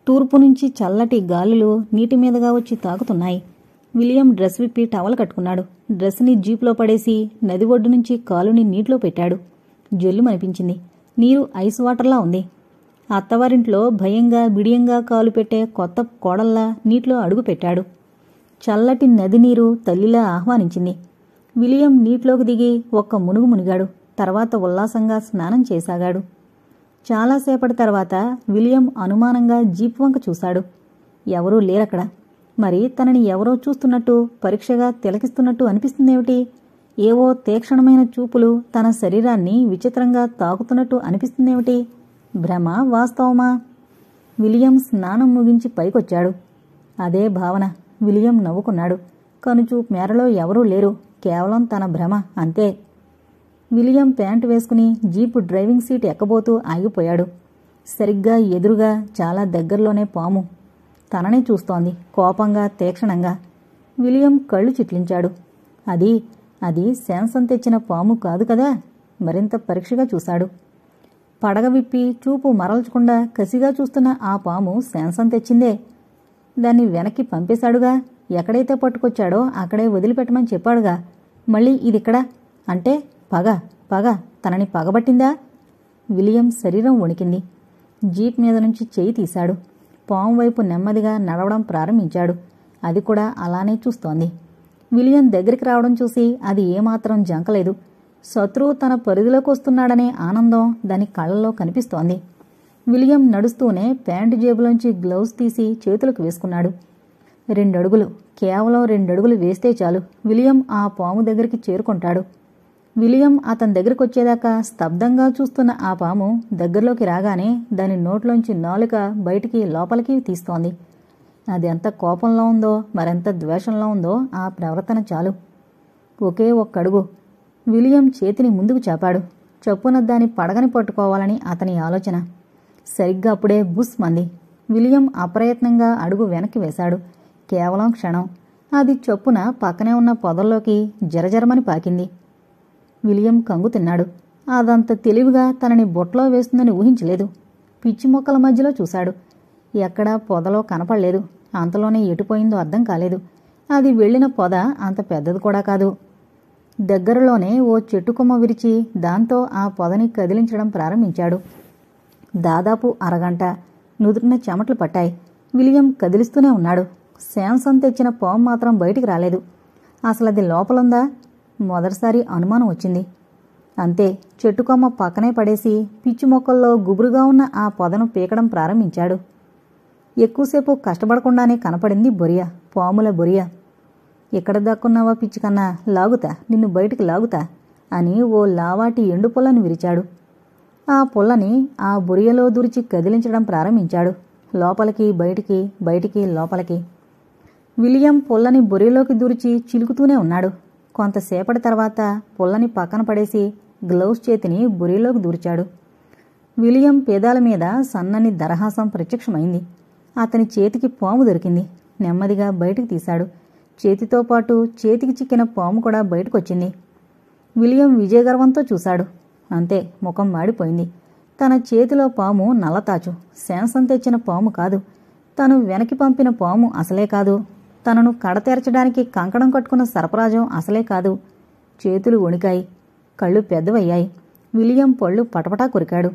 తూర్పు నుంచి చల్లటి గాలులు నీటి మీదుగా వచ్చి తాకుతున్నాయి విలియం డ్రెస్ విప్పి టవల్ కట్టుకున్నాడు డ్రెస్ని జీపులో పడేసి నది ఒడ్డు నుంచి కాలుని నీటిలో పెట్టాడు జల్లుమనిపించింది నీరు ఐస్ వాటర్లా ఉంది అత్తవారింట్లో భయంగా బిడియంగా కాలు పెట్టే కొత్త కోడల్లా నీటిలో అడుగు పెట్టాడు చల్లటి నది నీరు తల్లిలా ఆహ్వానించింది విలియం నీటిలోకి దిగి ఒక్క మునుగు మునిగాడు తర్వాత ఉల్లాసంగా స్నానం చేసాగాడు చాలాసేపటి తర్వాత విలియం అనుమానంగా జీప్ వంక చూశాడు ఎవరూ లేరక్కడ మరి తనని ఎవరో చూస్తున్నట్టు పరీక్షగా తిలకిస్తున్నట్టు అనిపిస్తుందేమిటి ఏవో తీక్షణమైన చూపులు తన శరీరాన్ని విచిత్రంగా తాకుతున్నట్టు అనిపిస్తుందేమిటి భ్రమ వాస్తవమా విలియం స్నానం ముగించి పైకొచ్చాడు అదే భావన విలియం నవ్వుకున్నాడు కనుచూపు మేరలో ఎవరూ లేరు కేవలం తన భ్రమ అంతే విలియం ప్యాంటు వేసుకుని జీపు డ్రైవింగ్ సీట్ ఎక్కబోతూ ఆగిపోయాడు సరిగ్గా ఎదురుగా చాలా దగ్గరలోనే పాము తననే చూస్తోంది కోపంగా తీక్షణంగా విలియం కళ్ళు చిట్లించాడు అది అది శాంసం తెచ్చిన పాము కాదు కదా మరింత పరీక్షగా చూశాడు పడగ విప్పి చూపు మరల్చకుండా కసిగా చూస్తున్న ఆ పాము శాంసం తెచ్చిందే దాన్ని వెనక్కి పంపేశాడుగా ఎక్కడైతే పట్టుకొచ్చాడో అక్కడే వదిలిపెట్టమని చెప్పాడుగా మళ్ళీ ఇదిక్కడ అంటే పగ పగ తనని పగబట్టిందా విలియం శరీరం వణికింది జీప్ మీద నుంచి చేయి తీశాడు పాము వైపు నెమ్మదిగా నడవడం ప్రారంభించాడు అది కూడా అలానే చూస్తోంది విలియం దగ్గరికి రావడం చూసి అది ఏమాత్రం జంకలేదు శత్రువు తన పరిధిలోకి వస్తున్నాడనే ఆనందం దాని కళ్ళల్లో కనిపిస్తోంది విలియం నడుస్తూనే ప్యాంటు జేబులోంచి గ్లౌస్ తీసి చేతులకు వేసుకున్నాడు రెండడుగులు కేవలం రెండడుగులు వేస్తే చాలు విలియం ఆ పాము దగ్గరికి చేరుకుంటాడు విలియం అతని దగ్గరికి వచ్చేదాకా స్తబ్దంగా చూస్తున్న ఆ పాము దగ్గరలోకి రాగానే దాని నోట్లోంచి నాలుక బయటికి లోపలికి తీస్తోంది అది ఎంత కోపంలో ఉందో మరెంత ద్వేషంలో ఉందో ఆ ప్రవర్తన చాలు ఒకే ఒక్క అడుగు విలియం చేతిని ముందుకు చాపాడు చప్పున దాని పడగని పట్టుకోవాలని అతని ఆలోచన సరిగ్గా అప్పుడే బుస్ మంది విలియం అప్రయత్నంగా అడుగు వెనక్కి వేశాడు కేవలం క్షణం అది చొప్పున పక్కనే ఉన్న పొదల్లోకి జరజరమని పాకింది విలియం కంగు తిన్నాడు అదంత తెలివిగా తనని బొట్లో వేస్తుందని ఊహించలేదు పిచ్చి మొక్కల మధ్యలో చూశాడు ఎక్కడా పొదలో కనపడలేదు అంతలోనే ఎటుపోయిందో అర్థం కాలేదు అది వెళ్ళిన పొద అంత పెద్దది కూడా కాదు దగ్గరలోనే ఓ చెట్టు కొమ్మ విరిచి దాంతో ఆ పొదని కదిలించడం ప్రారంభించాడు దాదాపు అరగంట నుదుటిన చెమటలు పట్టాయి విలియం కదిలిస్తూనే ఉన్నాడు శాంసన్ తెచ్చిన పాము మాత్రం బయటికి రాలేదు అసలు అది లోపలుందా మొదటిసారి అనుమానం వచ్చింది అంతే చెట్టు కొమ్మ పక్కనే పడేసి పిచ్చి మొక్కల్లో గుబురుగా ఉన్న ఆ పొదను పీకడం ప్రారంభించాడు ఎక్కువసేపు కష్టపడకుండానే కనపడింది బొరియా పాముల బొరియా ఎక్కడ దాక్కున్నావా పిచ్చి కన్నా లాగుతా నిన్ను బయటికి లాగుతా అని ఓ లావాటి ఎండు పొల్లని విరిచాడు ఆ పుల్లని ఆ బొరియలో దూర్చి కదిలించడం ప్రారంభించాడు లోపలికి బయటికి బయటికి లోపలికి విలియం పుల్లని బొరియలోకి దూర్చి చిలుకుతూనే ఉన్నాడు కొంతసేపటి తర్వాత పుల్లని పక్కన పడేసి గ్లౌస్ చేతిని బొరియలోకి దూర్చాడు విలియం పేదాల మీద సన్నని దరహాసం ప్రత్యక్షమైంది అతని చేతికి పాము దొరికింది నెమ్మదిగా బయటికి తీశాడు చేతితో పాటు చేతికి చిక్కిన పాము కూడా బయటకొచ్చింది విలియం విజయగర్వంతో చూశాడు అంతే ముఖం మాడిపోయింది తన చేతిలో పాము నల్లతాచు శాంసం తెచ్చిన పాము కాదు తను వెనక్కి పంపిన పాము అసలే కాదు తనను కడతెరచడానికి కంకణం కట్టుకున్న సర్పరాజం అసలే కాదు చేతులు వణికాయి కళ్ళు పెద్దవయ్యాయి విలియం పళ్ళు పటపటా కొరికాడు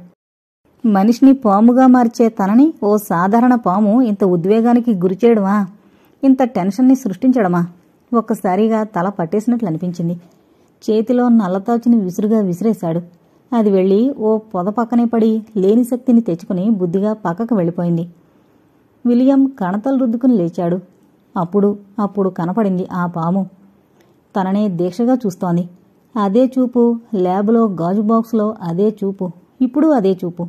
మనిషిని పాముగా మార్చే తనని ఓ సాధారణ పాము ఇంత ఉద్వేగానికి గురిచేయడమా ఇంత టెన్షన్ని సృష్టించడమా ఒక్కసారిగా తల పట్టేసినట్లు అనిపించింది చేతిలో నల్లతాచుని విసురుగా విసిరేశాడు అది వెళ్ళి ఓ పొద పక్కనే పడి లేని శక్తిని తెచ్చుకుని బుద్ధిగా పక్కకు వెళ్ళిపోయింది విలియం కణతలు రుద్దుకుని లేచాడు అప్పుడు అప్పుడు కనపడింది ఆ పాము తననే దీక్షగా చూస్తోంది అదే చూపు ల్యాబ్లో గాజు బాక్స్లో అదే చూపు ఇప్పుడు అదే చూపు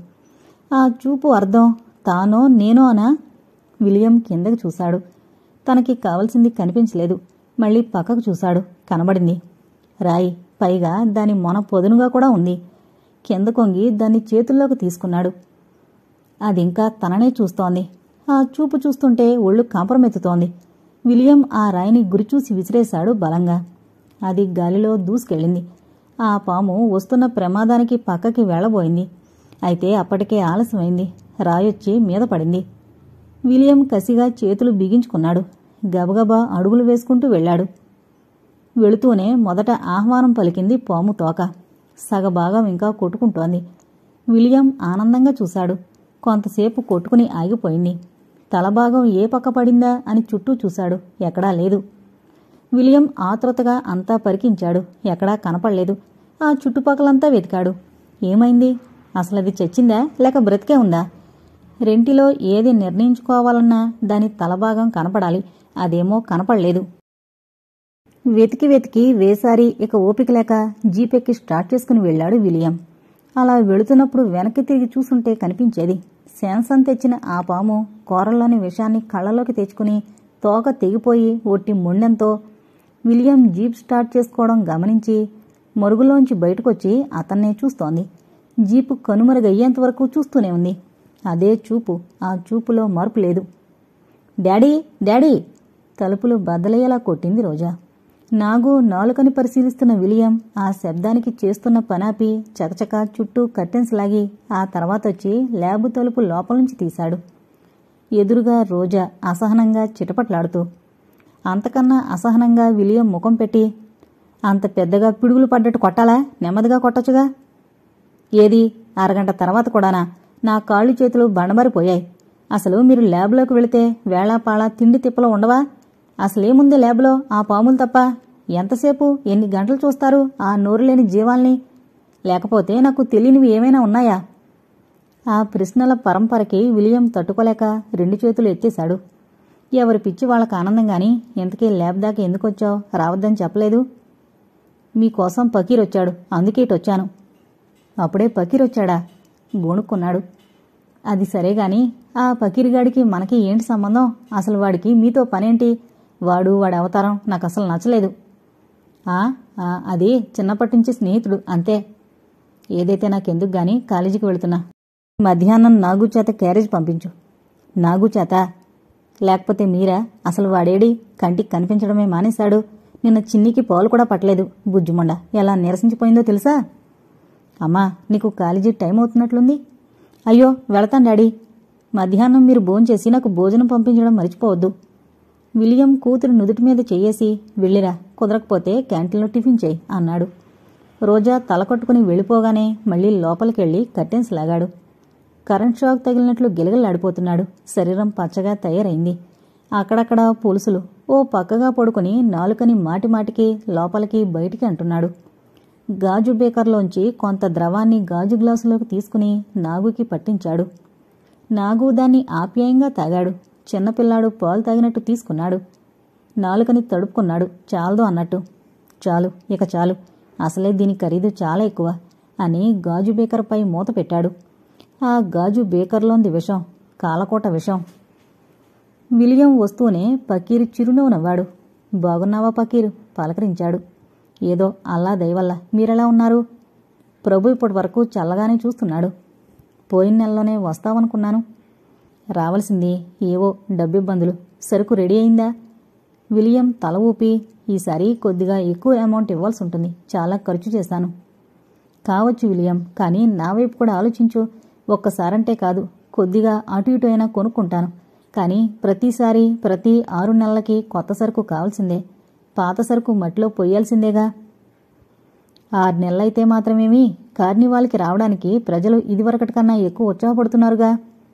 ఆ చూపు అర్థం తానో నేనో అనా విలియం కిందకి చూశాడు తనకి కావలసింది కనిపించలేదు మళ్ళీ పక్కకు చూశాడు కనబడింది రాయి పైగా దాని మొన పొదునుగా కూడా ఉంది కింద కొంగి దాన్ని చేతుల్లోకి తీసుకున్నాడు అదింకా తననే చూస్తోంది ఆ చూపు చూస్తుంటే ఒళ్ళు కంపరమెత్తుతోంది విలియం ఆ రాయిని గురిచూసి విసిరేశాడు బలంగా అది గాలిలో దూసుకెళ్ళింది ఆ పాము వస్తున్న ప్రమాదానికి పక్కకి వెళ్ళబోయింది అయితే అప్పటికే ఆలస్యమైంది రాయొచ్చి మీద పడింది విలియం కసిగా చేతులు బిగించుకున్నాడు గబగబా అడుగులు వేసుకుంటూ వెళ్ళాడు వెళుతూనే మొదట ఆహ్వానం పలికింది పాము తోక సగభాగం ఇంకా కొట్టుకుంటోంది విలియం ఆనందంగా చూశాడు కొంతసేపు కొట్టుకుని ఆగిపోయింది తలభాగం ఏ పక్క పడిందా అని చుట్టూ చూశాడు ఎక్కడా లేదు విలియం ఆతృతగా అంతా పరికించాడు ఎక్కడా కనపడలేదు ఆ చుట్టుపక్కలంతా వెతికాడు ఏమైంది అసలది చచ్చిందా లేక బ్రతికే ఉందా రెంటిలో ఏది నిర్ణయించుకోవాలన్నా దాని తలభాగం కనపడాలి అదేమో కనపడలేదు వెతికి వెతికి వేసారి ఇక ఓపిక లేక జీపెక్కి స్టార్ట్ చేసుకుని వెళ్ళాడు విలియం అలా వెళుతున్నప్పుడు వెనక్కి తిరిగి చూసుంటే కనిపించేది శాంసన్ తెచ్చిన ఆ పాము కూరల్లోని విషాన్ని కళ్ళలోకి తెచ్చుకుని తోక తెగిపోయి ఒట్టి మొండెంతో విలియం జీప్ స్టార్ట్ చేసుకోవడం గమనించి మరుగులోంచి బయటకొచ్చి అతన్నే చూస్తోంది జీపు కనుమరుగయ్యేంత వరకు చూస్తూనే ఉంది అదే చూపు ఆ చూపులో మార్పు లేదు డాడీ డాడీ తలుపులు బద్దలయ్యేలా కొట్టింది రోజా నాగు నాలుకని పరిశీలిస్తున్న విలియం ఆ శబ్దానికి చేస్తున్న పనాపి చకచక చుట్టూ కర్టెన్స్ లాగి ఆ తర్వాత వచ్చి ల్యాబు తలుపు లోపల నుంచి తీశాడు ఎదురుగా రోజా అసహనంగా చిటపట్లాడుతూ అంతకన్నా అసహనంగా విలియం ముఖం పెట్టి అంత పెద్దగా పిడుగులు పడ్డట్టు కొట్టాలా నెమ్మదిగా కొట్టచ్చుగా ఏది అరగంట తర్వాత కూడానా నా కాళ్ళు చేతులు బండబారిపోయాయి అసలు మీరు ల్యాబ్లోకి వెళితే వేళాపాళా తిండి తిప్పలో ఉండవా అసలేముంది ల్యాబ్లో ఆ పాములు తప్ప ఎంతసేపు ఎన్ని గంటలు చూస్తారు ఆ నోరు లేని జీవాల్ని లేకపోతే నాకు తెలియనివి ఏమైనా ఉన్నాయా ఆ ప్రశ్నల పరంపరకి విలియం తట్టుకోలేక రెండు చేతులు ఎత్తేశాడు ఎవరి పిచ్చి వాళ్ళకి ఆనందం గాని ఇంతకీ ల్యాబ్ దాకా ఎందుకు వచ్చావు రావద్దని చెప్పలేదు మీకోసం పకీర్ వచ్చాడు అందుకే ఇటు వచ్చాను అప్పుడే పకీర్ వచ్చాడా గోణుక్కున్నాడు అది సరే గాని ఆ పకీర్గాడికి మనకి ఏంటి సంబంధం అసలు వాడికి మీతో పనేంటి వాడు వాడి అవతారం నాకు అసలు నచ్చలేదు ఆ ఆ, అది చిన్నప్పటి నుంచి స్నేహితుడు అంతే ఏదైతే నాకెందుకు గాని కాలేజీకి వెళుతున్నా మధ్యాహ్నం నాగు చేత క్యారేజ్ పంపించు నాగు చేత లేకపోతే మీరా అసలు వాడేడి కంటికి కనిపించడమే మానేశాడు నిన్న చిన్నికి పాలు కూడా పట్టలేదు బుజ్జుమండ ఎలా నిరసించిపోయిందో తెలుసా అమ్మా నీకు కాలేజీ టైం అవుతున్నట్లుంది అయ్యో వెళతాను డాడీ మధ్యాహ్నం మీరు భోంచేసి నాకు భోజనం పంపించడం మర్చిపోవద్దు విలియం కూతురు నుదుటి మీద చెయ్యేసి వెళ్ళిరా కుదరకపోతే క్యాంటీన్లో టిఫిన్ చేయి అన్నాడు రోజా తల కొట్టుకుని వెళ్ళిపోగానే మళ్ళీ లోపలికెళ్ళి కర్టెన్స్ లాగాడు కరెంట్ షాక్ తగిలినట్లు గిలగలాడిపోతున్నాడు శరీరం పచ్చగా తయారైంది అక్కడక్కడ పులుసులు ఓ పక్కగా పడుకుని నాలుకని మాటిమాటికి లోపలికి బయటికి అంటున్నాడు గాజు బేకర్లోంచి కొంత ద్రవాన్ని గాజు గ్లాసులోకి తీసుకుని నాగుకి పట్టించాడు నాగు దాన్ని ఆప్యాయంగా తాగాడు చిన్నపిల్లాడు పాలు తాగినట్టు తీసుకున్నాడు నాలుకని తడుపుకున్నాడు చాలదు అన్నట్టు చాలు ఇక చాలు అసలే దీని ఖరీదు చాలా ఎక్కువ అని గాజు బేకర్పై మూత పెట్టాడు ఆ గాజు బేకర్లోంది విషం కాలకోట విషం విలియం వస్తూనే పకీరు చిరునవ్వు నవ్వాడు బాగున్నావా పకీరు పలకరించాడు ఏదో అల్లా దయవల్ల మీరెలా ఉన్నారు ప్రభు ఇప్పటి వరకు చల్లగానే చూస్తున్నాడు పోయిన నెలలోనే వస్తావనుకున్నాను రావలసింది ఏవో డబ్బిబ్బందులు సరుకు రెడీ అయిందా విలియం తల ఊపి ఈసారి కొద్దిగా ఎక్కువ అమౌంట్ ఇవ్వాల్సి ఉంటుంది చాలా ఖర్చు చేశాను కావచ్చు విలియం కానీ నా వైపు కూడా ఆలోచించు ఒక్కసారంటే కాదు కొద్దిగా అటు ఇటు అయినా కొనుక్కుంటాను కానీ ప్రతిసారి ప్రతి ఆరు నెలలకి కొత్త సరుకు కావాల్సిందే పాత సరుకు మట్టిలో పొయ్యాల్సిందేగా ఆరు నెలలైతే మాత్రమేమి కార్నివాల్కి రావడానికి ప్రజలు ఇదివరకటి కన్నా ఎక్కువ ఉత్సాహపడుతున్నారుగా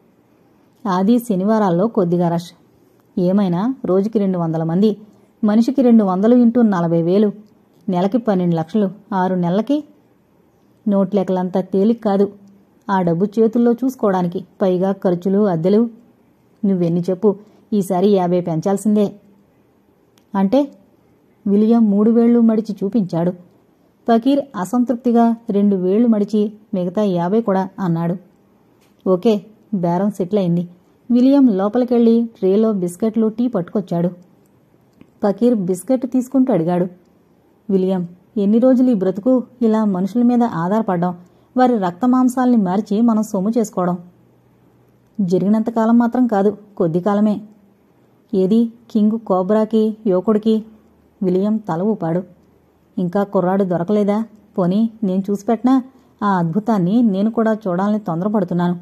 ఆది శనివారాల్లో కొద్దిగా రష్ ఏమైనా రోజుకి రెండు వందల మంది మనిషికి రెండు వందలు ఇంటూ నలభై వేలు నెలకి పన్నెండు లక్షలు ఆరు నెలలకి నోట్లెక్కలంతా తేలిక కాదు ఆ డబ్బు చేతుల్లో చూసుకోవడానికి పైగా ఖర్చులు అద్దెలు నువ్వెన్ని చెప్పు ఈసారి యాభై పెంచాల్సిందే అంటే విలియం మూడు వేళ్లు మడిచి చూపించాడు ఫకీర్ అసంతృప్తిగా రెండు వేళ్లు మడిచి మిగతా యాభై కూడా అన్నాడు ఓకే బేరం సెటిల్ అయింది విలియం లోపలికెళ్ళి ట్రేలో బిస్కెట్లు టీ పట్టుకొచ్చాడు ఫకీర్ బిస్కెట్ తీసుకుంటూ అడిగాడు విలియం ఎన్ని రోజులు ఈ బ్రతుకు ఇలా మనుషుల మీద ఆధారపడడం వారి రక్తమాంసాల్ని మార్చి మనం సొమ్ము చేసుకోవడం జరిగినంతకాలం మాత్రం కాదు కొద్ది కాలమే ఏది కింగ్ కోబ్రాకి యువకుడికి విలియం తల ఊపాడు ఇంకా కుర్రాడు దొరకలేదా పోనీ నేను చూసి పెట్టినా ఆ అద్భుతాన్ని నేను కూడా చూడాలని తొందరపడుతున్నాను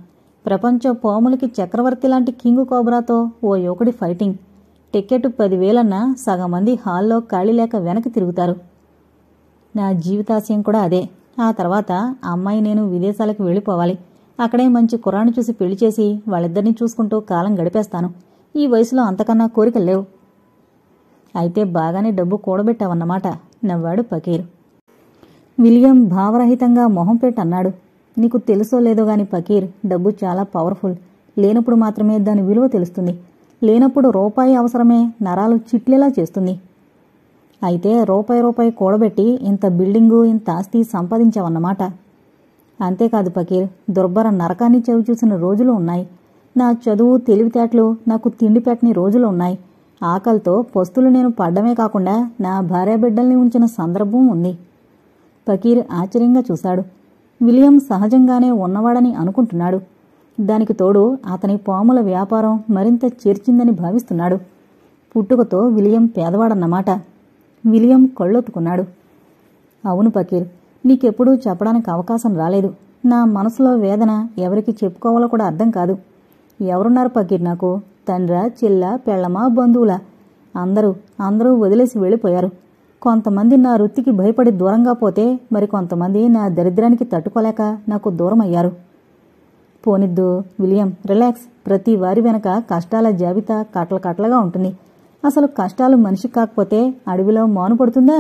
ప్రపంచ పాములకి చక్రవర్తి లాంటి కింగ్ కోబ్రాతో ఓ యువకుడి ఫైటింగ్ టికెట్ పదివేలన్నా సగం మంది హాల్లో ఖాళీ లేక వెనక్కి తిరుగుతారు నా జీవితాశయం కూడా అదే ఆ తర్వాత ఆ అమ్మాయి నేను విదేశాలకు వెళ్ళిపోవాలి అక్కడే మంచి కుర్రాన్ని చూసి పెళ్లి చేసి వాళ్ళిద్దరినీ చూసుకుంటూ కాలం గడిపేస్తాను ఈ వయసులో అంతకన్నా కోరికలు లేవు అయితే బాగానే డబ్బు కూడబెట్టావన్నమాట నవ్వాడు పకీర్ విలియం భావరహితంగా మొహం పెట్టన్నాడు నీకు తెలుసో లేదో గాని పకీర్ డబ్బు చాలా పవర్ఫుల్ లేనప్పుడు మాత్రమే దాని విలువ తెలుస్తుంది లేనప్పుడు రూపాయి అవసరమే నరాలు చిట్లేలా చేస్తుంది అయితే రూపాయి రూపాయి కూడబెట్టి ఇంత బిల్డింగు ఇంత ఆస్తి సంపాదించావన్నమాట అంతేకాదు పకీర్ దుర్భర నరకాన్ని చెవి చూసిన రోజులు ఉన్నాయి నా చదువు తెలివితేటలు నాకు తిండి పెట్టని రోజులు ఉన్నాయి ఆకలితో పస్తులు నేను పడ్డమే కాకుండా నా భార్య బిడ్డల్ని ఉంచిన సందర్భం ఉంది పకీర్ ఆశ్చర్యంగా చూశాడు విలియం సహజంగానే ఉన్నవాడని అనుకుంటున్నాడు దానికి తోడు అతని పాముల వ్యాపారం మరింత చేర్చిందని భావిస్తున్నాడు పుట్టుకతో విలియం పేదవాడన్నమాట విలియం కళ్ళొత్తుకున్నాడు అవును పకీర్ నీకెప్పుడూ చెప్పడానికి అవకాశం రాలేదు నా మనసులో వేదన ఎవరికి చెప్పుకోవాలో కూడా అర్థం కాదు ఎవరున్నారు పకీర్ నాకు తండ్రా చెల్ల పెళ్ళమా బంధువులా అందరూ అందరూ వదిలేసి వెళ్ళిపోయారు కొంతమంది నా వృత్తికి భయపడి దూరంగా పోతే మరి కొంతమంది నా దరిద్రానికి తట్టుకోలేక నాకు దూరం అయ్యారు పోనిద్దు విలియం రిలాక్స్ ప్రతి వారి వెనక కష్టాల జాబితా కట్ల కట్లగా ఉంటుంది అసలు కష్టాలు మనిషి కాకపోతే అడవిలో మాను పడుతుందా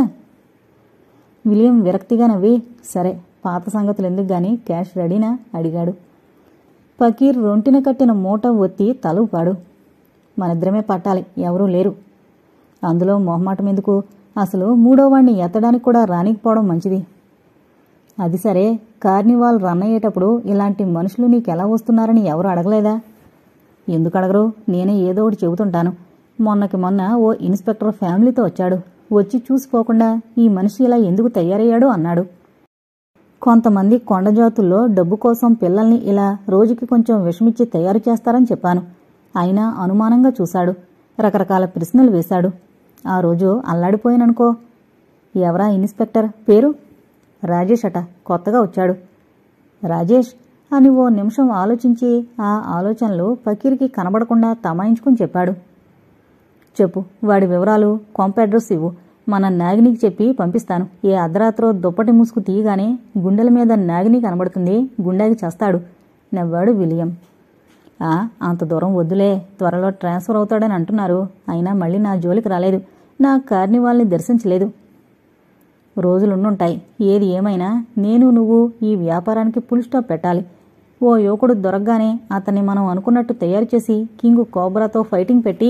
విలియం విరక్తిగా నవ్వి సరే పాత సంగతులు ఎందుకు గాని క్యాష్ రెడీనా అడిగాడు పకీర్ రొంటిన కట్టిన మూట ఒత్తి తల ఊపాడు మనిద్దరమే పట్టాలి ఎవరూ లేరు అందులో మొహమాటం ఎందుకు అసలు మూడో వాణ్ణి ఎత్తడానికి కూడా రానికపోవడం మంచిది అది సరే కార్నివాల్ రన్ అయ్యేటప్పుడు ఇలాంటి మనుషులు నీకెలా వస్తున్నారని ఎవరు అడగలేదా ఎందుకు అడగరు నేనే ఏదో ఒకటి చెబుతుంటాను మొన్నకి మొన్న ఓ ఇన్స్పెక్టర్ ఫ్యామిలీతో వచ్చాడు వచ్చి చూసిపోకుండా ఈ మనిషి ఇలా ఎందుకు తయారయ్యాడు అన్నాడు కొంతమంది కొండజాతుల్లో డబ్బు కోసం పిల్లల్ని ఇలా రోజుకి కొంచెం విషమిచ్చి తయారు చేస్తారని చెప్పాను అయినా అనుమానంగా చూశాడు రకరకాల ప్రశ్నలు వేశాడు ఆ రోజు అల్లాడిపోయాననుకో ఎవరా ఇన్స్పెక్టర్ పేరు రాజేష్ అట కొత్తగా వచ్చాడు రాజేష్ అని ఓ నిమిషం ఆలోచించి ఆ ఆలోచనలు పకీర్కి కనబడకుండా తమాయించుకుని చెప్పాడు చెప్పు వాడి వివరాలు కొంప అడ్రస్ ఇవ్వు మన నాగినికి చెప్పి పంపిస్తాను ఏ అర్ధరాత్రో దుప్పటి ముసుగు తీయగానే గుండెల మీద నాగిని కనబడుతుంది గుండెకి చేస్తాడు నవ్వాడు విలియం ఆ అంత దూరం వద్దులే త్వరలో ట్రాన్స్ఫర్ అవుతాడని అంటున్నారు అయినా మళ్ళీ నా జోలికి రాలేదు నా కార్నివాల్ని దర్శించలేదు రోజులుండుంటాయి ఏది ఏమైనా నేను నువ్వు ఈ వ్యాపారానికి ఫుల్ స్టాప్ పెట్టాలి ఓ యువకుడు దొరకగానే అతన్ని మనం అనుకున్నట్టు తయారు చేసి కింగ్ కోబ్రాతో ఫైటింగ్ పెట్టి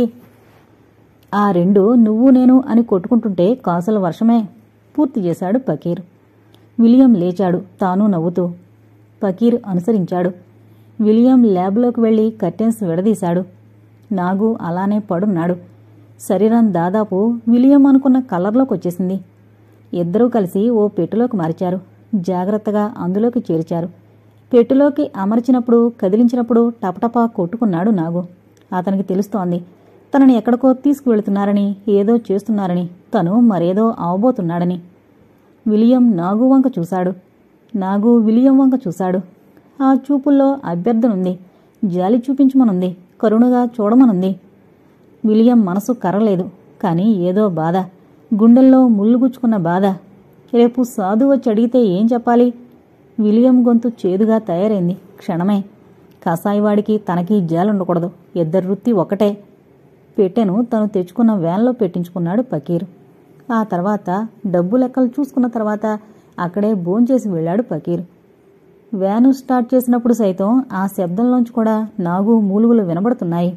ఆ రెండు నువ్వు నేను అని కొట్టుకుంటుంటే కాసుల వర్షమే పూర్తి చేశాడు పకీర్ విలియం లేచాడు తాను నవ్వుతూ పకీర్ అనుసరించాడు విలియం ల్యాబ్లోకి వెళ్లి కర్టెన్స్ విడదీశాడు నాగు అలానే పడున్నాడు శరీరం దాదాపు విలియం అనుకున్న కలర్లోకి వచ్చేసింది ఇద్దరూ కలిసి ఓ పెట్టెలోకి మార్చారు జాగ్రత్తగా అందులోకి చేర్చారు పెట్టెలోకి అమర్చినప్పుడు కదిలించినప్పుడు టపటపా కొట్టుకున్నాడు నాగు అతనికి తెలుస్తోంది తనని ఎక్కడికో తీసుకువెళుతున్నారని ఏదో చేస్తున్నారని తను మరేదో అవబోతున్నాడని విలియం నాగు వంక చూశాడు నాగు విలియం వంక చూశాడు ఆ చూపుల్లో అభ్యర్థనుంది జాలి చూపించమనుంది కరుణగా చూడమనుంది విలియం మనసు కర్రలేదు కానీ ఏదో బాధ గుండెల్లో ముళ్ళు గుచ్చుకున్న బాధ రేపు సాధు వచ్చి అడిగితే ఏం చెప్పాలి విలియం గొంతు చేదుగా తయారైంది క్షణమే కసాయివాడికి తనకి జాలుండకూడదు ఇద్దరు వృత్తి ఒకటే పెట్టెను తను తెచ్చుకున్న వ్యాన్లో పెట్టించుకున్నాడు పకీర్ ఆ తర్వాత డబ్బు లెక్కలు చూసుకున్న తర్వాత అక్కడే భోంచేసి వెళ్ళాడు పకీర్ వ్యాను స్టార్ట్ చేసినప్పుడు సైతం ఆ శబ్దంలోంచి కూడా నాగు మూలుగులు వినబడుతున్నాయి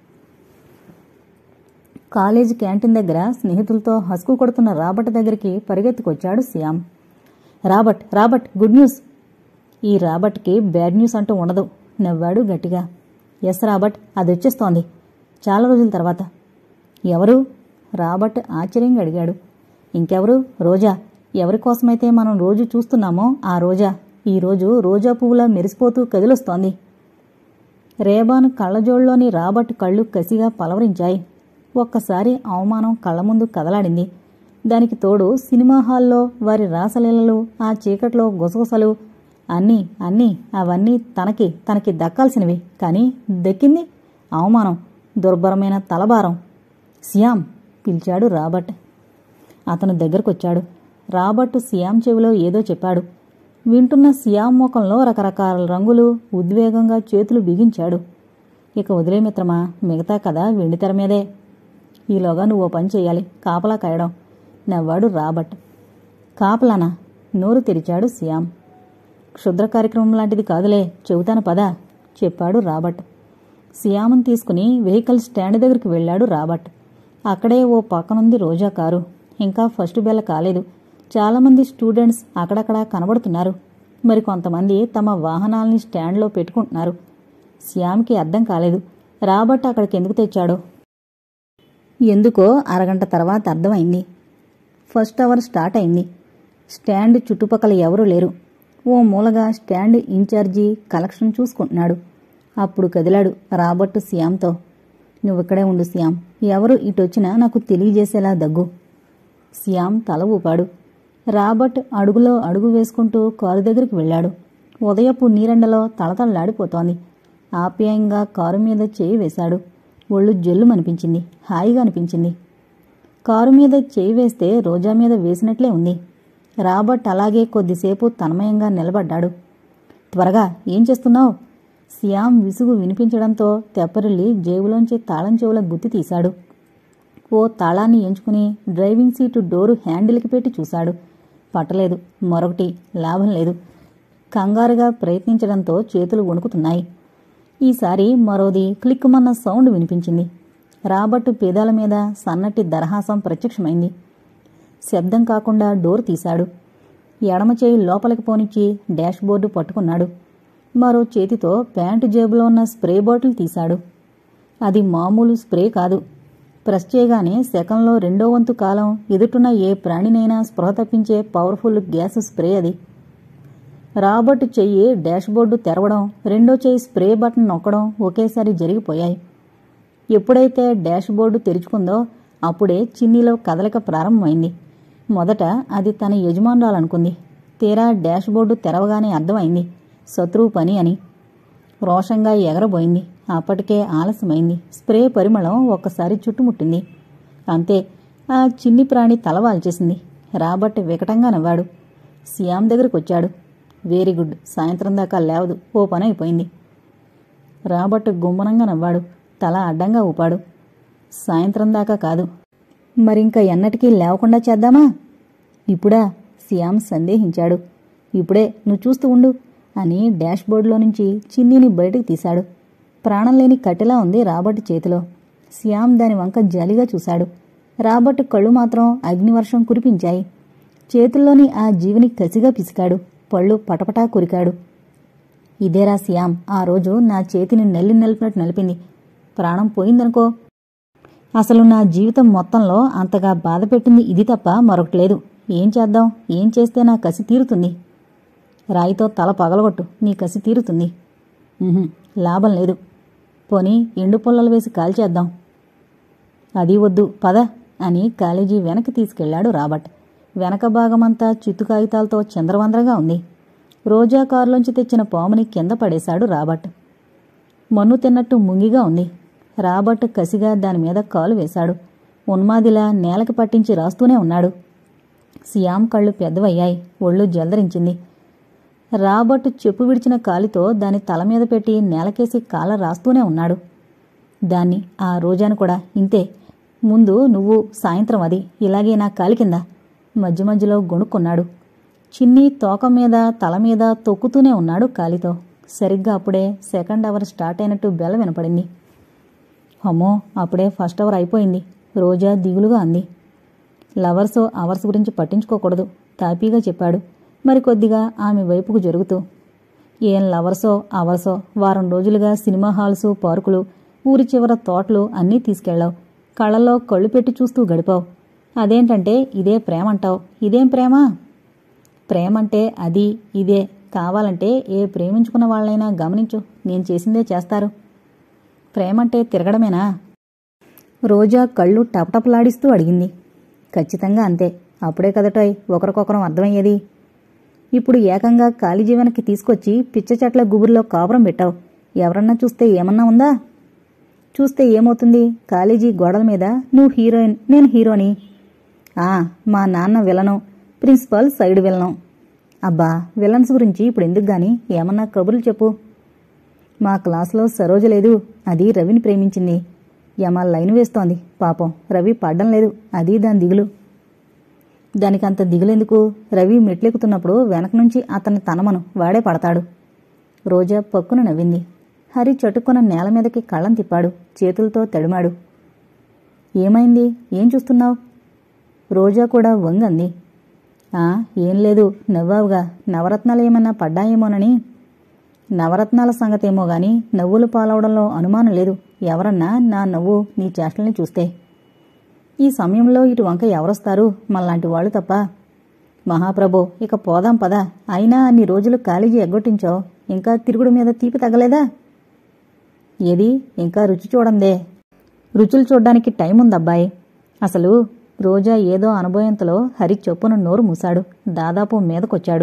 కాలేజీ క్యాంటీన్ దగ్గర స్నేహితులతో హస్కు కొడుతున్న రాబర్ట్ దగ్గరికి పరిగెత్తుకొచ్చాడు Shyam Robert Robert good news ఈ రాబర్ట్కి బ్యాడ్ న్యూస్ అంటూ ఉండదు నవ్వాడు గట్టిగా ఎస్ రాబర్ట్ అది వచ్చేస్తోంది చాలా రోజుల తర్వాత ఎవరు రాబర్ట్ ఆశ్చర్యంగా అడిగాడు ఇంకెవరు రోజా ఎవరి కోసమైతే మనం రోజు చూస్తున్నామో ఆ రోజా ఈరోజు రోజా పువ్వులా మెరిసిపోతూ కదిలొస్తోంది రేబాను కళ్ళజోళ్ళలోని రాబర్ట్ కళ్ళు కసిగా పలవరించాయి ఒక్కసారి అవమానం కళ్ళ ముందు కదలాడింది దానికి తోడు సినిమా హాల్లో వారి రాసలీలలు ఆ చీకట్లో గుసగుసలు అన్నీ అన్నీ అవన్నీ తనకి తనకి దక్కాల్సినవి కానీ దక్కింది అవమానం దుర్భరమైన తలభారం సియాం పిలిచాడు రాబర్ట్ అతను దగ్గరకొచ్చాడు రాబర్ట్ సియాం చెవిలో ఏదో చెప్పాడు వింటున్న సియాం ముఖంలో రకరకాల రంగులు ఉద్వేగంగా చేతులు బిగించాడు ఇక వదిలే మిత్రమా మిగతా కథ వెండితెర మీదే ఈలోగా నువ్వు ఓ పని చెయ్యాలి కాపలా కాయడం నవ్వాడు రాబర్ట్ కాపలానా నోరు తెరిచాడు సియాం క్షుద్ర కార్యక్రమం లాంటిది కాదులే చెబుతాను పదా చెప్పాడు రాబర్ట్ సియామన్ తీసుకుని వెహికల్ స్టాండ్ దగ్గరికి వెళ్ళాడు రాబర్ట్ అక్కడే ఓ పక్కనుంది రోజా కారు ఇంకా ఫస్ట్ బెల్ల కాలేదు చాలామంది స్టూడెంట్స్ అక్కడక్కడ కనబడుతున్నారు మరి కొంతమంది తమ వాహనాల్ని స్టాండ్లో పెట్టుకుంటున్నారు శ్యామ్కి అర్థం కాలేదు రాబర్ట్ అక్కడికి ఎందుకు తెచ్చాడో ఎందుకో అరగంట తర్వాత అర్థమైంది ఫస్ట్ అవర్ స్టార్ట్ అయింది స్టాండ్ చుట్టుపక్కల ఎవరూ లేరు ఓ మూలగా స్టాండ్ ఇన్ఛార్జి కలెక్షన్ చూసుకుంటున్నాడు అప్పుడు కదిలాడు రాబర్ట్ శ్యామ్తో నువ్విక్కడే ఉండు శ్యామ్ ఎవరు ఇటొచ్చినా నాకు తెలియజేసేలా దగ్గు శ్యామ్ తల ఊపాడు రాబర్ట్ అడుగులో అడుగు వేసుకుంటూ కారు దగ్గరికి వెళ్ళాడు ఉదయపు నీరెండలో తళతళలాడిపోతోంది ఆప్యాయంగా కారు మీద చేయి వేశాడు ఒళ్ళు జల్లుమనిపించింది హాయిగా అనిపించింది కారు మీద చేయి వేస్తే రోజా మీద వేసినట్లే ఉంది రాబర్ట్ అలాగే కొద్దిసేపు తన్మయంగా నిలబడ్డాడు త్వరగా ఏం చేస్తున్నావు శ్యామ్ విసుగు వినిపించడంతో తెప్పరిల్లి జేబులోంచి తాళం చెవుల గుత్తి తీశాడు ఓ తాళాన్ని ఎంచుకుని డ్రైవింగ్ సీటు డోరు హ్యాండిల్కి పెట్టి చూశాడు పట్టలేదు మరొకటి లాభం లేదు కంగారుగా ప్రయత్నించడంతో చేతులు వణుకుతున్నాయి ఈసారి మరోది క్లిక్కుమన్న సౌండ్ వినిపించింది రాబర్ట్ పేదాల మీద సన్నటి దరహాసం ప్రత్యక్షమైంది శబ్దం కాకుండా డోర్ తీశాడు ఎడమ చేయి లోపలికి పోనిచ్చి డాష్ బోర్డు పట్టుకున్నాడు మరో చేతితో ప్యాంటు జేబులో ఉన్న స్ప్రే బాటిల్ తీశాడు అది మామూలు స్ప్రే కాదు ప్రెస్ చేయగానే సెకండ్లో రెండో వంతు కాలం ఎదుటున్న ఏ ప్రాణినైనా స్పృహ తప్పించే పవర్ఫుల్ గ్యాస్ స్ప్రే అది రాబర్ట్ చెయ్యి డాష్బోర్డు తెరవడం రెండో చెయ్యి స్ప్రే బటన్ నొక్కడం ఒకేసారి జరిగిపోయాయి ఎప్పుడైతే డాష్బోర్డు తెరుచుకుందో అప్పుడే చిన్నీలో కదలిక ప్రారంభమైంది మొదట అది తన యజమానురాలనుకుంది తీరా డాష్బోర్డు తెరవగానే అర్థమైంది శత్రువు పని అని రోషంగా ఎగరబోయింది అప్పటికే ఆలస్యమైంది స్ప్రే పరిమళం ఒక్కసారి చుట్టుముట్టింది అంతే ఆ చిన్ని ప్రాణి తలవాల్చేసింది రాబర్ట్ వికటంగా నవ్వాడు సియామ్ దగ్గరికి వచ్చాడు వెరీ గుడ్ సాయంత్రం దాకా లేవదు ఓ పని అయిపోయింది రాబర్ట్ గుమ్మనంగా నవ్వాడు తల అడ్డంగా ఊపాడు సాయంత్రం దాకా కాదు మరింక ఎన్నటికీ లేవకుండా చేద్దామా ఇప్పుడా సియామ్ సందేహించాడు ఇప్పుడే నువ్వు చూస్తూ ఉండు అని డాష్బోర్డులో నుంచి చిన్నీని బయటకు తీశాడు ప్రాణం లేని కట్టెలా ఉంది రాబర్ట్ చేతిలో శ్యామ్ దాని వంక జాలిగా చూశాడు రాబర్ట్ కళ్ళు మాత్రం అగ్నివర్షం కురిపించాయి చేతుల్లోని ఆ జీవిని కసిగా పిసికాడు పళ్ళు పటపటా కొరికాడు ఇదేరా శ్యామ్ ఆ రోజు నా చేతిని నల్లి నలిపినట్టు నలిపింది ప్రాణం పోయిందనుకో అసలు నా జీవితం మొత్తంలో అంతగా బాధ పెట్టింది ఇది తప్ప మరొకటి లేదు ఏం చేద్దాం ఏం చేస్తే నా కసి తీరుతుంది రాయితో తల పగలగొట్టు నీ కసి తీరుతుంది ఉహుం, లాభం లేదు పోనీ ఎండు పుల్లలు వేసి కాల్చేద్దాం అది వద్దు పద అని కాలేజీ వెనక్కి తీసుకెళ్లాడు రాబర్ట్ వెనక భాగమంతా చిత్తు కాగితాలతో చంద్రవందరగా ఉంది రోజా కారులోంచి తెచ్చిన పాముని కింద పడేశాడు రాబర్ట్ మన్ను తిన్నట్టు ముంగిగా ఉంది రాబర్ట్ కసిగా దాని మీద కాలు వేశాడు ఉన్మాదిలా నేలకి పట్టించి రాస్తూనే ఉన్నాడు సియామ్ కళ్ళు పెద్దవయ్యాయి ఒళ్ళు జలదరించింది రాబర్ట్ చెప్పు విడిచిన కాలితో దాని తల మీద పెట్టి నేలకేసి కాల రాస్తూనే ఉన్నాడు దాన్ని ఆ రోజాను కూడా ఇంతే ముందు నువ్వు సాయంత్రం అది ఇలాగే నా కాలి కింద మధ్య మధ్యలో గొణుక్కున్నాడు చిన్ని తోక మీద తల మీద తొక్కుతూనే ఉన్నాడు కాలితో సరిగ్గా అప్పుడే సెకండ్ అవర్ స్టార్ట్ అయినట్టు బెల్ల వినపడింది అమ్మో అప్పుడే ఫస్ట్ అవర్ అయిపోయింది రోజా దిగులుగా అంది లవర్స్ అవర్స్ గురించి పట్టించుకోకూడదు తాపీగా చెప్పాడు మరి కొద్దిగా ఆమె వైపుకు జరుగుతూ ఏం లవర్సో అవర్సో వారం రోజులుగా సినిమా హాల్సు పార్కులు ఊరి చివర తోటలు అన్నీ తీసుకెళ్ళావు కళ్ళల్లో కళ్ళు పెట్టి చూస్తూ గడిపావు అదేంటంటే ఇదే ప్రేమంటావు ఇదేం ప్రేమ ప్రేమంటే అది ఇదే కావాలంటే ఏ ప్రేమించుకున్న వాళ్ళైనా గమనించు నేను చేసిందే చేస్తారు ప్రేమంటే తిరగడమేనా రోజా కళ్ళు టపటపలాడిస్తూ అడిగింది ఖచ్చితంగా అంతే అప్పుడే కదటోయ్ ఒకరికొకరం అర్థమయ్యేది ఇప్పుడు ఏకంగా ఖాళీ జీవనకి తీసుకొచ్చి పిచ్చ చెట్ల గుబురులో కాపురం పెట్టావు ఎవరన్నా చూస్తే ఏమన్నా ఉందా చూస్తే ఏమవుతుంది కాలేజీ గోడల మీద నువ్వు హీరోయిన్ నేను హీరోని ఆ మా నాన్న విలను ప్రిన్సిపల్ సైడ్ విలను అబ్బా విలన్స్ గురించి ఇప్పుడు ఎందుకు గాని ఏమన్నా కబుర్లు చెప్పు మా క్లాసులో సరోజ లేదు అది రవిని ప్రేమించింది యమ లైన్ వేస్తోంది పాపం రవి పడ్డం లేదు అది దాని దిగులు దానికంత దిగులెందుకు రవి మెట్లెక్కుతున్నప్పుడు వెనక నుంచి అతన్ని తనమను వాడే పడతాడు రోజా పక్కున నవ్వింది హరి చటుక్కున నేల మీదకి కళ్ళం తిప్పాడు చేతులతో తడిమాడు ఏమైంది ఏం చూస్తున్నావు రోజా కూడా వంగంది ఆ ఏం లేదు నవ్వావుగా నవరత్నాలు ఏమన్నా పడ్డాయేమోనని నవరత్నాల సంగతేమో గాని నవ్వులు పాలవడంలో అనుమానం లేదు ఎవరన్నా నా నవ్వు నీ చేష్టల్ని చూస్తే ఈ సమయంలో ఇటు వంక ఎవరొస్తారు మళ్ళాంటి వాళ్ళు తప్ప మహాప్రభో ఇక పోదాం పదా అయినా అన్ని రోజులు కాలేజీ ఎగ్గొట్టించావు ఇంకా తిరుగుడు మీద తీపి తగ్గలేదా ఏది ఇంకా రుచి చూడందే రుచులు చూడ్డానికి టైం ఉందబ్బాయి అసలు రోజా ఏదో అనుభవంతలో హరి చొప్పున నోరు మూశాడు దాదాపు మీదకొచ్చాడు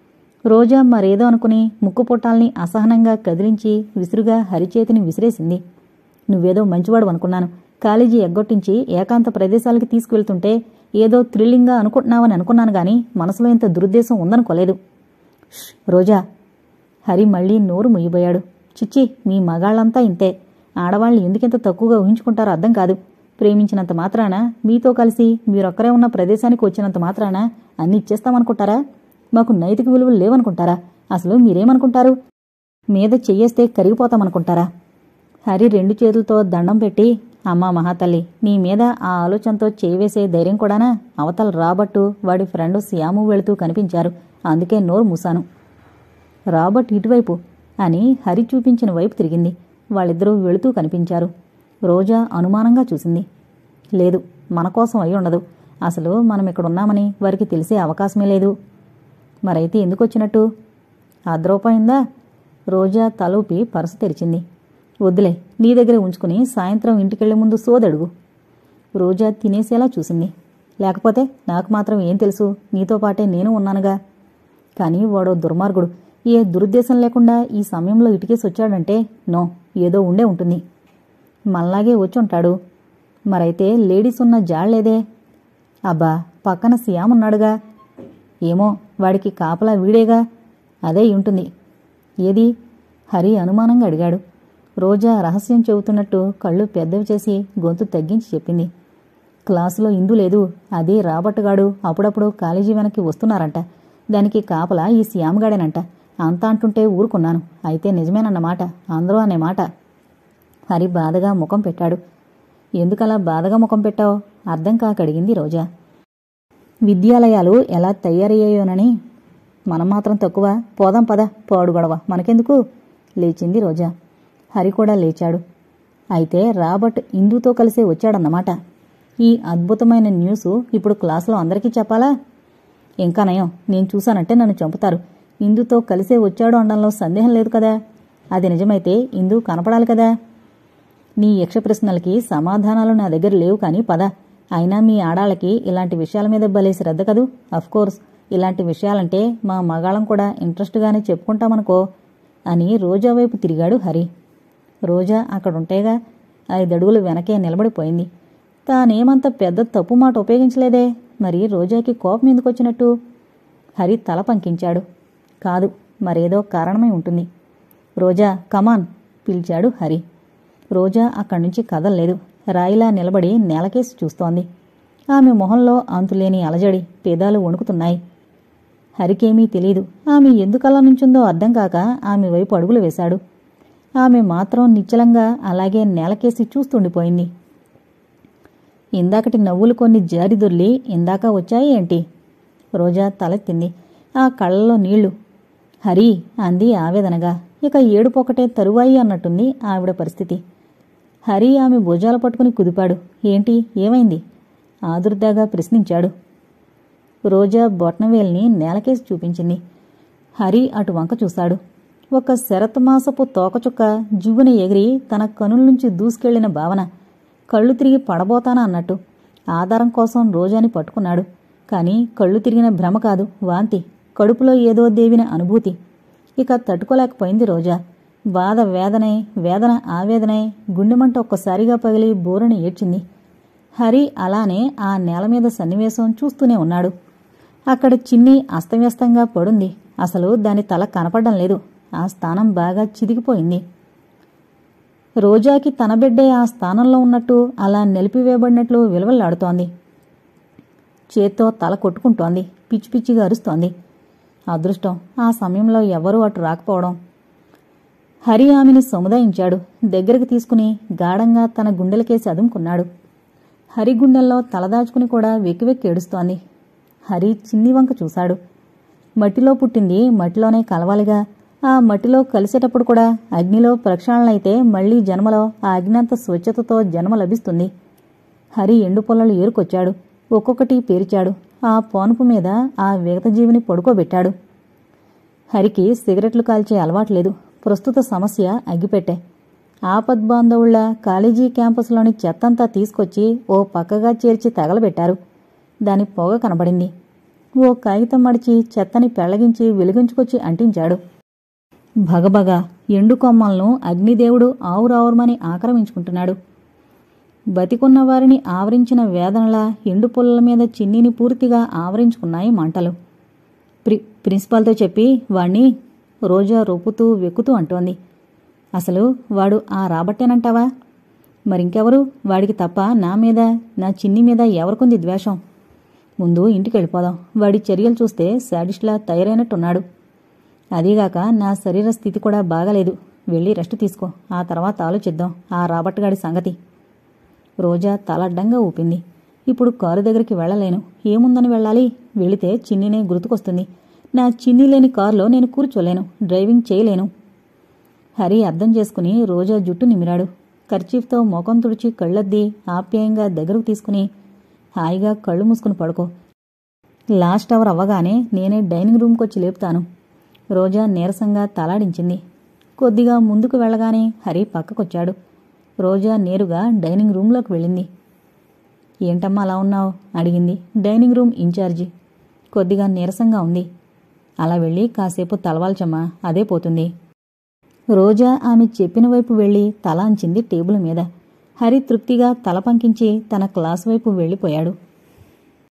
రోజా మరేదో అనుకుని ముక్కు పొట్టాల్ని అసహనంగా కదిలించి విసురుగా హరిచేతిని విసిరేసింది నువ్వేదో మంచివాడు అనుకున్నాను కాలేజీ ఎగ్గొట్టించి ఏకాంత ప్రదేశాలకి తీసుకువెళ్తుంటే ఏదో థ్రిల్లింగ్గా అనుకుంటున్నావని అనుకున్నాను గాని మనసులో ఇంత దురుద్దేశం ఉందనుకోలేదు ష్, రోజా హరి మళ్ళీ నోరు ముయ్యబోయాడు చిచ్చి మీ మగాళ్ళంతా ఇంతే ఆడవాళ్ళని ఎందుకింత తక్కువగా ఊహించుకుంటారో అర్థం కాదు ప్రేమించినంత మాత్రాన మీతో కలిసి మీరొక్కరే ఉన్న ప్రదేశానికి వచ్చినంత మాత్రాన అన్ని ఇచ్చేస్తామనుకుంటారా మాకు నైతిక విలువలు లేవనుకుంటారా అసలు మీరేమనుకుంటారు మీద చెయ్యేస్తే కరిగిపోతామనుకుంటారా హరి రెండు చేతులతో దండం పెట్టి అమ్మా మహాతల్లి నీ మీద ఆ ఆలోచనతో చేయివేసే ధైర్యం కూడానా అవతల రాబట్టు వాడి ఫ్రెండ్ శ్యాము వెళుతూ కనిపించారు అందుకే నోరు మూసాను రాబర్ట్ ఇటువైపు అని హరి చూపించిన వైపు తిరిగింది వాళ్ళిద్దరూ వెళుతూ కనిపించారు రోజా అనుమానంగా చూసింది లేదు మన కోసం అయి ఉండదు అసలు మనం ఇక్కడున్నామని వారికి తెలిసే అవకాశమే లేదు మరైతే ఎందుకు వచ్చినట్టు అర్ధరూపాయిందా రోజా తలూపి పరస తెరిచింది వద్దులే నీ దగ్గర ఉంచుకుని సాయంత్రం ఇంటికెళ్లే ముందు సోదడుగు రోజా తినేసేలా చూసింది లేకపోతే నాకు మాత్రం ఏం తెలుసు నీతో పాటే నేను ఉన్నానుగా కానీ వాడో దుర్మార్గుడు ఏ దురుద్దేశం లేకుండా ఈ సమయంలో ఇటుకేసి వచ్చాడంటే నో ఏదో ఉండే ఉంటుంది మళ్ళాగే వచ్చి ఉంటాడు మరైతే లేడీస్ ఉన్న జాళ్లేదే అబ్బా పక్కన శ్యామ్ ఉన్నాడుగా ఏమో వాడికి కాపలా వీడేగా అదే ఉంటుంది ఏది హరి అనుమానంగా అడిగాడు రోజా రహస్యం చెబుతున్నట్టు కళ్ళు పెద్దవి చేసి గొంతు తగ్గించి చెప్పింది క్లాసులో ఇందు లేదు అదే రాబట్టుగాడు అప్పుడప్పుడు కాలేజీ వెనక్కి వస్తున్నారంట దానికి కాపలా ఈ శ్యామగాడేనంట అంతా అంటుంటే ఊరుకున్నాను అయితే నిజమేనన్నమాట అందరూ అనే మాట హరి బాధగా ముఖం పెట్టాడు ఎందుకలా బాధగా ముఖం పెట్టావు అర్థం కాక అడిగింది రోజా విద్యాలయాలు ఎలా తయారయ్యాయోనని మనం మాత్రం తక్కువ పోదాం పద పోడు గొడవ మనకెందుకు లేచింది రోజా హరి కూడా లేచాడు అయితే రాబర్ట్ ఇందుతో కలిసే వచ్చాడన్నమాట ఈ అద్భుతమైన న్యూస్ ఇప్పుడు క్లాసులో అందరికీ చెప్పాలా ఇంకా నయం నేను చూశానంటే నన్ను చంపుతారు ఇందుతో కలిసే వచ్చాడు అనడంలో సందేహం లేదు కదా అది నిజమైతే ఇందు కనపడాలి కదా నీ యక్ష ప్రశ్నలకి సమాధానాలు నా దగ్గర లేవు కానీ పద అయినా మీ ఆడాళ్ళకి ఇలాంటి విషయాల మీద భలే శ్రద్ధ కదూ కోర్స్ ఇలాంటి విషయాలంటే మా మగాళ్ళం కూడా ఇంట్రెస్ట్గానే చెప్పుకుంటామనుకో అని రోజా వైపు తిరిగాడు హరి రోజా అక్కడుంటేగా ఐదడుగులు వెనకే నిలబడిపోయింది తానేమంత పెద్ద తప్పు మాట ఉపయోగించలేదే మరి రోజాకి కోపం ఎందుకు వచ్చినట్టు హరి తల పంకించాడు కాదు మరేదో కారణమై ఉంటుంది రోజా కమాన్ పిలిచాడు హరి రోజా అక్కడి నుంచి కదల్లేదు రాయిలా నిలబడి నేలకేసి చూస్తోంది ఆమె మొహంలో అంతులేని అలజడి పేదాలు వణుకుతున్నాయి హరికేమీ తెలీదు ఆమె ఎందుకలా నుంచుందో అర్థం కాక ఆమె వైపు అడుగులు వేశాడు ఆమె మాత్రం నిశ్చలంగా అలాగే నేలకేసి చూస్తుండిపోయింది ఇందాకటి నవ్వులు కొన్ని జారి దొర్లి ఇందాక వచ్చాయి ఏంటి రోజా తలెత్తింది ఆ కళ్ళలో నీళ్లు హరి అంది ఆవేదనగా ఇక ఏడుపొకటే తరువాయి అన్నట్టుంది ఆవిడ పరిస్థితి హరి ఆమె భుజాలు పట్టుకుని కుదిపాడు ఏంటి ఏమైంది ఆదుర్దాగా ప్రశ్నించాడు రోజా బొట్నవేల్ని నేలకేసి చూపించింది హరి అటు వంక చూశాడు ఒక శరత్మాసపు తోకచుక్క జివ్వున ఎగిరి తన కనుల నుంచి దూసుకెళ్లిన భావన కళ్ళు తిరిగి పడబోతానా అన్నట్టు ఆధారం కోసం రోజాని పట్టుకున్నాడు కాని కళ్ళు తిరిగిన భ్రమ కాదు వాంతి కడుపులో ఏదో దేవిన అనుభూతి ఇక తట్టుకోలేకపోయింది రోజా బాధ వేదనై వేదన ఆవేదనై గుండెమంట ఒక్కసారిగా పగిలి బోరుని ఏడ్చింది హరి అలానే ఆ నేల మీద సన్నివేశం చూస్తూనే ఉన్నాడు అక్కడ చిన్ని అస్తవ్యస్తంగా పడుంది అసలు దాని తల కనపడడం లేదు ఆ స్థానం బాగా చిదిగిపోయింది రోజాకి తన బిడ్డే ఆ స్థానంలో ఉన్నట్టు అలా నిలిపివేయబడినట్లు విలువలాడుతోంది చేత్తో తల కొట్టుకుంటోంది పిచ్చి పిచ్చిగా అరుస్తోంది అదృష్టం ఆ సమయంలో ఎవరూ అటు రాకపోవడం హరి ఆమెని సముదాయించాడు దగ్గరికి తీసుకుని గాఢంగా తన గుండెలకేసి అదుముకున్నాడు హరి గుండెల్లో తలదాచుకుని కూడా వెక్కి వెక్కి ఏడుస్తోంది హరి చిన్ని వంక చూశాడు మట్టిలో పుట్టింది మట్టిలోనే కలవాలిగా ఆ మట్టిలో కలిసేటప్పుడు కూడా అగ్నిలో ప్రక్షాళనైతే మళ్లీ జన్మలో ఆ అగ్నంత స్వచ్ఛతతో జన్మ లభిస్తుంది హరి ఎండు పొల్లలు ఏరుకొచ్చాడు ఒక్కొక్కటి పేర్చాడు ఆ పోనుపు మీద ఆ విగతజీవిని పడుకోబెట్టాడు హరికి సిగరెట్లు కాల్చే అలవాట్లేదు ప్రస్తుత సమస్య అగ్గిపెట్టే ఆపద్బాంధవుళ్ల కాలేజీ క్యాంపస్లోని చెత్తంతా తీసుకొచ్చి ఓ పక్కగా చేర్చి తగలబెట్టారు దాని పొగ కనబడింది ఓ కాగితం మడిచి చెత్తని పెళ్లగించి వెలిగించుకొచ్చి అంటించాడు భగభగ ఎండు కొమ్మలను అగ్నిదేవుడు ఆవురావురమని ఆక్రమించుకుంటున్నాడు బతికున్న వారిని ఆవరించిన వేదనల ఎండు పుల్లల మీద చిన్నిని పూర్తిగా ఆవరించుకున్నాయి మంటలు ప్రి ప్రిన్సిపాల్తో చెప్పి వాణ్ణి రోజా రొప్పుతూ వెక్కుతూ అంటోంది అసలు వాడు ఆ రాబట్టేనంటావా మరింకెవరు వాడికి తప్ప నా మీద నా చిన్ని మీద ఎవరికుంది ద్వేషం ముందు ఇంటికి వెళ్ళిపోదాం వాడి చర్యలు చూస్తే శాడిస్ట్లా తయారైనట్టున్నాడు అదీగాక నా శరీర స్థితి కూడా బాగాలేదు వెళ్ళి రెస్ట్ తీసుకో ఆ తర్వాత ఆలోచిద్దాం ఆ రాబట్టగాడి సంగతి రోజా తలడ్డంగా ఊపింది ఇప్పుడు కారు దగ్గరికి వెళ్ళలేను ఏముందని వెళ్ళాలి వెళితే చిన్నినే గుర్తుకొస్తుంది నా చిన్ని లేని కారులో నేను కూర్చోలేను డ్రైవింగ్ చేయలేను హరి అర్థం చేసుకుని రోజా జుట్టు నిమిరాడు కర్చీఫ్తో ముఖం తుడిచి కళ్ళద్ది ఆప్యాయంగా దగ్గరకు తీసుకుని హాయిగా కళ్ళు మూసుకుని పడుకో లాస్ట్ అవర్ అవ్వగానే నేనే డైనింగ్ రూమ్కొచ్చి లేపుతాను రోజా నీరసంగా తలాడించింది కొద్దిగా ముందుకు వెళ్ళగానే హరి పక్కకొచ్చాడు రోజా నేరుగా డైనింగ్ రూంలోకి వెళ్ళింది ఏంటమ్మా అలా ఉన్నావు అడిగింది డైనింగ్ రూమ్ ఇన్ఛార్జి కొద్దిగా నీరసంగా ఉంది అలా వెళ్ళి కాసేపు తలవాల్చమ్మా అదే పోతుంది రోజా ఆమె చెప్పిన వైపు వెళ్ళి తల అంచింది టేబుల్ మీద హరి తృప్తిగా తల పంకించి తన క్లాస్ వైపు వెళ్ళిపోయాడు